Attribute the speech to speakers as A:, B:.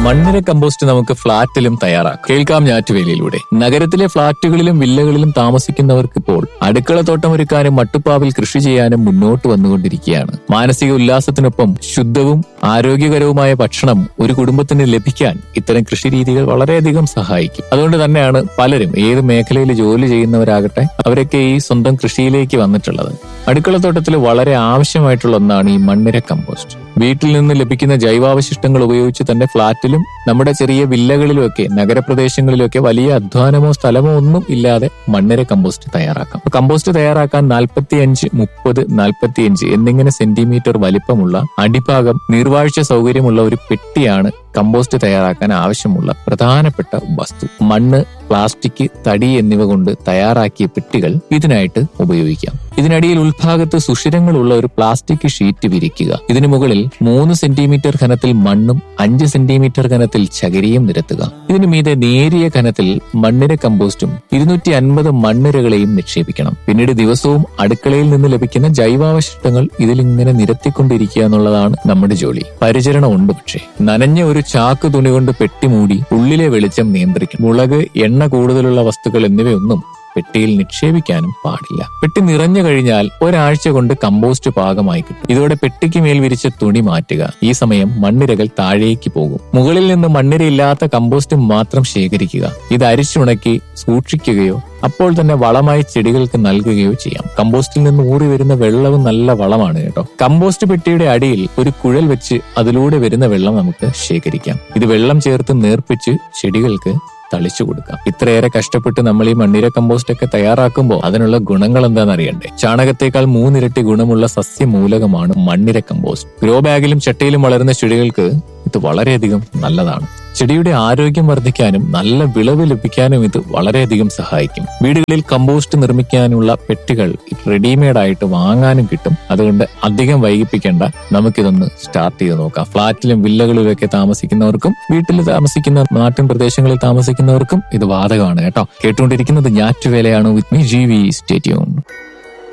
A: മണ്ണിര കമ്പോസ്റ്റ് നമുക്ക് ഫ്ളാറ്റിലും തയ്യാറാക്കാം കേൾക്കാം ഞാറ്റുവേലിയിലൂടെ നഗരത്തിലെ ഫ്ളാറ്റുകളിലും വില്ലകളിലും താമസിക്കുന്നവർക്ക് ഇപ്പോൾ അടുക്കള തോട്ടം ഒരുക്കാനും മട്ടുപ്പാവിൽ കൃഷി ചെയ്യാനും മുന്നോട്ട് വന്നുകൊണ്ടിരിക്കുകയാണ് മാനസിക ഉല്ലാസത്തിനൊപ്പം ശുദ്ധവും ആരോഗ്യകരവുമായ ഭക്ഷണം ഒരു കുടുംബത്തിന് ലഭിക്കാൻ ഇത്തരം കൃഷി രീതികൾ വളരെയധികം സഹായിക്കും അതുകൊണ്ട് തന്നെയാണ് പലരും ഏത് മേഖലയിൽ ജോലി ചെയ്യുന്നവരാകട്ടെ അവരൊക്കെ ഈ സ്വന്തം കൃഷിയിലേക്ക് വന്നിട്ടുള്ളത് അടുക്കളത്തോട്ടത്തിൽ വളരെ ആവശ്യമായിട്ടുള്ള ഒന്നാണ് ഈ മണ്ണിര കമ്പോസ്റ്റ് വീട്ടിൽ നിന്ന് ലഭിക്കുന്ന ജൈവാവശിഷ്ടങ്ങൾ ഉപയോഗിച്ച് തന്നെ ഫ്ളാറ്റിലും നമ്മുടെ ചെറിയ വില്ലകളിലുമൊക്കെ നഗരപ്രദേശങ്ങളിലൊക്കെ വലിയ അധ്വാനമോ സ്ഥലമോ ഒന്നും ഇല്ലാതെ മണ്ണിര കമ്പോസ്റ്റ് തയ്യാറാക്കാം അപ്പൊ കമ്പോസ്റ്റ് തയ്യാറാക്കാൻ നാൽപ്പത്തി അഞ്ച് മുപ്പത് നാൽപ്പത്തി അഞ്ച് എന്നിങ്ങനെ സെന്റിമീറ്റർ വലിപ്പമുള്ള അടിഭാഗം നീർവാഴ്ച സൗകര്യമുള്ള ഒരു പെട്ടിയാണ് കമ്പോസ്റ്റ് തയ്യാറാക്കാൻ ആവശ്യമുള്ള പ്രധാനപ്പെട്ട വസ്തു മണ്ണ് പ്ലാസ്റ്റിക് തടി എന്നിവ കൊണ്ട് തയ്യാറാക്കിയ പെട്ടികൾ ഇതിനായിട്ട് ഉപയോഗിക്കാം ഇതിനടിയിൽ ഉൾഭാഗത്ത് സുഷിരങ്ങളുള്ള ഒരു പ്ലാസ്റ്റിക് ഷീറ്റ് വിരിക്കുക ഇതിനു മുകളിൽ മൂന്ന് സെന്റിമീറ്റർ ഘനത്തിൽ മണ്ണും അഞ്ച് സെന്റിമീറ്റർ ഘനത്തിൽ ചകരിയും നിരത്തുക ഇതിനു മീതെ നേരിയ ഘനത്തിൽ മണ്ണിര കമ്പോസ്റ്റും ഇരുന്നൂറ്റി അൻപത് മണ്ണിരകളെയും നിക്ഷേപിക്കണം പിന്നീട് ദിവസവും അടുക്കളയിൽ നിന്ന് ലഭിക്കുന്ന ജൈവാവശിഷ്ടങ്ങൾ ഇതിലിങ്ങനെ നിരത്തിക്കൊണ്ടിരിക്കുക എന്നുള്ളതാണ് നമ്മുടെ ജോലി പരിചരണം ഉണ്ട് പക്ഷേ നനഞ്ഞ ഒരു ചാക്ക് തുണി കൊണ്ട് പെട്ടി മൂടി ഉള്ളിലെ വെളിച്ചം നിയന്ത്രിക്കും മുളക് എണ്ണ കൂടുതലുള്ള വസ്തുക്കൾ എന്നിവയൊന്നും പെട്ടിയിൽ നിക്ഷേപിക്കാനും പാടില്ല പെട്ടി നിറഞ്ഞു കഴിഞ്ഞാൽ ഒരാഴ്ച കൊണ്ട് കമ്പോസ്റ്റ് പാകമായി കിട്ടും ഇതോടെ പെട്ടിക്ക് മേൽ വിരിച്ച തുണി മാറ്റുക ഈ സമയം മണ്ണിരകൾ താഴേക്ക് പോകും മുകളിൽ നിന്ന് മണ്ണിരയില്ലാത്ത കമ്പോസ്റ്റ് മാത്രം ശേഖരിക്കുക ഇത് അരിച്ചുണക്കി സൂക്ഷിക്കുകയോ അപ്പോൾ തന്നെ വളമായി ചെടികൾക്ക് നൽകുകയോ ചെയ്യാം കമ്പോസ്റ്റിൽ നിന്ന് ഊറി വരുന്ന വെള്ളവും നല്ല വളമാണ് കേട്ടോ കമ്പോസ്റ്റ് പെട്ടിയുടെ അടിയിൽ ഒരു കുഴൽ വെച്ച് അതിലൂടെ വരുന്ന വെള്ളം നമുക്ക് ശേഖരിക്കാം ഇത് വെള്ളം ചേർത്ത് നേർപ്പിച്ച് ചെടികൾക്ക് തളിച്ചു കൊടുക്കാം ഇത്രയേറെ കഷ്ടപ്പെട്ട് നമ്മൾ ഈ മണ്ണിര കമ്പോസ്റ്റ് ഒക്കെ തയ്യാറാക്കുമ്പോൾ അതിനുള്ള ഗുണങ്ങൾ എന്താണെന്ന് അറിയണ്ടേ ചാണകത്തേക്കാൾ മൂന്നിരട്ടി ഗുണമുള്ള സസ്യമൂലകമാണ് മണ്ണിര കമ്പോസ്റ്റ് ഗ്രോ ബാഗിലും ചട്ടയിലും വളരുന്ന ചെടികൾക്ക് ഇത് വളരെയധികം നല്ലതാണ് ചെടിയുടെ ആരോഗ്യം വർദ്ധിക്കാനും നല്ല വിളവ് ലഭിക്കാനും ഇത് വളരെയധികം സഹായിക്കും വീടുകളിൽ കമ്പോസ്റ്റ് നിർമ്മിക്കാനുള്ള പെട്ടികൾ റെഡിമെയ്ഡ് ആയിട്ട് വാങ്ങാനും കിട്ടും അതുകൊണ്ട് അധികം വൈകിപ്പിക്കേണ്ട നമുക്കിതൊന്ന് സ്റ്റാർട്ട് ചെയ്ത് നോക്കാം ഫ്ളാറ്റിലും വില്ലകളിലൊക്കെ താമസിക്കുന്നവർക്കും വീട്ടിൽ താമസിക്കുന്ന നാട്ടിൻ പ്രദേശങ്ങളിൽ താമസിക്കുന്നവർക്കും ഇത് ബാധകമാണ് കേട്ടോ കേട്ടുകൊണ്ടിരിക്കുന്നത് ഞാറ്റുവേലയാണ് വിത്ത് മീ ജി വി സ്റ്റേറ്റ്യൂൺ